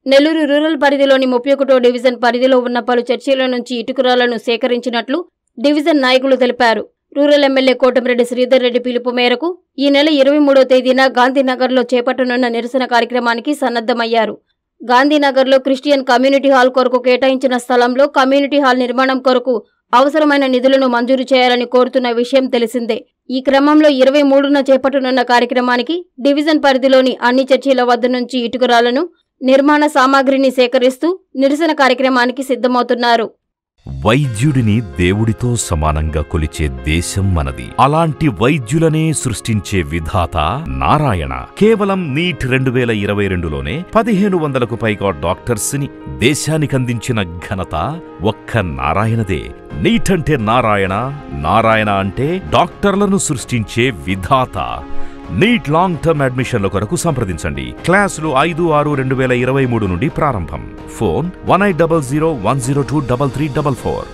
Nellore rural పరిధిలోని ముప్పై ఒకటో డివిజన్ పరిధిలో ఉన్న పలు చర్చిల నుంచి ఇటుకురాలను సేకరించినట్లు డివిజన్ నాయకులు తెలిపారు రూరల్ ఎమ్మెల్యే కోటమిరెడ్డి శ్రీధర్ రెడ్డి పిలుపు మేరకు ఈ నెల ఇరవై మూడో తేదీన గాంధీనగర్లో చేపట్టనున్న నిరసన కార్యక్రమానికి సన్నద్ధమయ్యారు గాంధీనగర్లో క్రిస్టియన్ కమ్యూనిటీ హాల్ కొరకు కేటాయించిన స్థలంలో కమ్యూనిటీ హాల్ నిర్మాణం కొరకు అవసరమైన నిధులను మంజూరు చేయాలని కోరుతున్న విషయం తెలిసిందే ఈ క్రమంలో ఇరవై మూడున చేపట్టనున్న కార్యక్రమానికి డివిజన్ పరిధిలోని అన్ని చర్చీల వద్ద నుంచి ఇటుకురాలను నిర్మాణ సామాగ్రిని సేకరిస్తూ నిరసన కార్యక్రమానికి సిద్ధమవుతున్నారు వైద్యుడిని దేవుడితో సమానంగా కొలిచే దేశం మనది అలాంటి వైద్యులనే సృష్టించే విధాత నారాయణ కేవలం నీట్ రెండు వేల ఇరవై రెండులోనే పదిహేను వందలకు పైగా డాక్టర్స్ ని దేశానికందించిన ఘనత ఒక్క నారాయణదే నీట్ అంటే నారాయణ నారాయణ అంటే డాక్టర్లను సృష్టించే విధాత నీట్ లాంగ్ టర్మ్ అడ్మిషన్ల కొరకు సంప్రదించండి క్లాసులు ఐదు ఆరు రెండు వేల ఇరవై మూడు నుండి ప్రారంభం phone one eight double zero one zero two double three double four